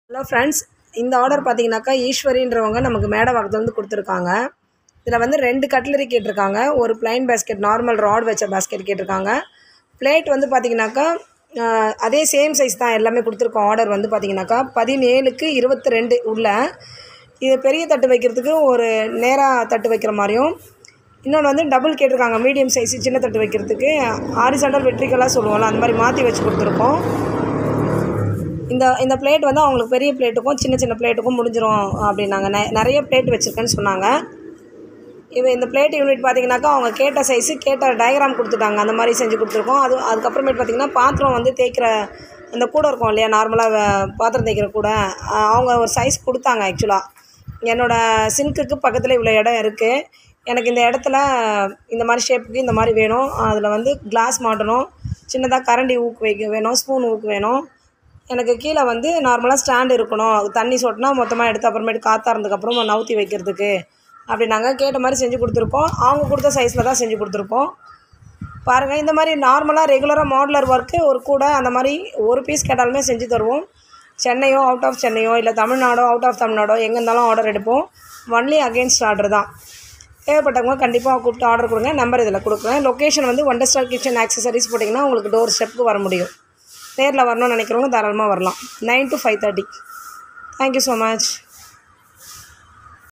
hello friends இந்த order பார்த்தீங்கன்னாக்கா ஈஸ்வரின்றவங்க நமக்கு மேடவாக்கத்துலேருந்து கொடுத்துருக்காங்க இதில் வந்து ரெண்டு கட்லரி கேட்டிருக்காங்க ஒரு ப்ளைன் பேஸ்கெட் நார்மல் ராட் வச்ச பேஸ்கெட் கேட்டிருக்காங்க பிளேட் வந்து பார்த்தீங்கன்னாக்கா ஆஹ், அதே சேம் சைஸ் தான் எல்லாமே கொடுத்துருக்கோம் ஆர்டர் வந்து பார்த்தீங்கன்னாக்கா பதினேழுக்கு இருபத்தி ரெண்டு உள்ள இது பெரிய தட்டு வைக்கிறதுக்கு ஒரு நேராக தட்டு வைக்கிற மாதிரியும் இன்னொன்று வந்து டபுள் கேட்டிருக்காங்க மீடியம் சைஸ் சின்ன தட்டு வைக்கிறதுக்கு ஹாரிசாண்டல் வெட்ரிக்கலாக சொல்லுவோம்ல அந்த மாதிரி மாற்றி வச்சு கொடுத்துருக்கோம் இந்த இந்த பிளேட் வந்து அவங்களுக்கு பெரிய பிளேட்டுக்கும் சின்ன சின்ன பிளேட்டுக்கும் முடிஞ்சிரும் அப்படின்னாங்க நெ நிறைய பிளேட் வச்சுருக்கேன்னு சொன்னாங்க இது இந்த பிளேட் யூனிட் பார்த்தீங்கன்னாக்கா அவங்க கேட்ட சைஸு கேட்ட டயக்ராம் கொடுத்துட்டாங்க அந்த மாதிரி செஞ்சு கொடுத்துருக்கோம் அது அதுக்கப்புறமேட்டு பார்த்தீங்கன்னா பாத்திரம் வந்து தேய்க்கிற அந்த கூடை இருக்கும் இல்லையா நார்மலாக பாத்திரம் தேய்க்கிற கூடை அஹ் அவங்க ஒரு சைஸ் கொடுத்தாங்க ஆக்சுவலாக என்னோடய சிங்க்குக்கு பக்கத்தில் இவ்வளோ இடம் இருக்குது எனக்கு இந்த இடத்துல இந்த மாதிரி ஷேப்புக்கு இந்த மாதிரி வேணும் அதில் வந்து கிளாஸ் மாட்டணும் சின்னதாக கரண்டி ஊக்கு வைக்க வேணும் ஸ்பூன் ஊக்கு வேணும் எனக்கு கீழே வந்து நார்மலாக ஸ்டாண்ட் இருக்கணும் அது தண்ணி சொட்டினா மொத்தமாக எடுத்து அப்புறமேட்டு காத்தாறதுக்கப்புறம் நவுத்தி வைக்கிறதுக்கு அப்படி நாங்கள் கேட்ட மாதிரி செஞ்சு கொடுத்துருக்கோம் அவங்க கொடுத்த சைஸில் தான் செஞ்சு கொடுத்துருக்கோம் பாருங்கள் இந்த மாதிரி நார்மலாக ரெகுலராக மாடுலர் ஒர்க்கு ஒரு கூடை அந்த மாதிரி ஒரு பீஸ் கேட்டாலுமே செஞ்சு தருவோம் சென்னையோ அவுட் ஆஃப் சென்னையோ இல்லை தமிழ்நாடோ அவுட் ஆஃப் தமிழ்நாடோ எங்கே இருந்தாலும் ஆர்டர் எடுப்போம் ஒன்லி அகெயின்ஸ்ட் ஆர்டர் தான் தேவைப்பட்டவங்க கண்டிப்பாக கூப்பிட்டு ஆர்டர் கொடுங்க நம்பர் இதில் கொடுக்குறேன் லொக்கேஷன் வந்து ஒண்டர் ஸ்டார் கிச்சன் ஆக்சசரிஸ் போட்டிங்கன்னா உங்களுக்கு டோர் ஸ்டெப்புக்கு வர முடியும் நேரில் வரணும்னு நினைக்கிறவங்க தாராளமாக வரலாம் nine to five thirty thank you so much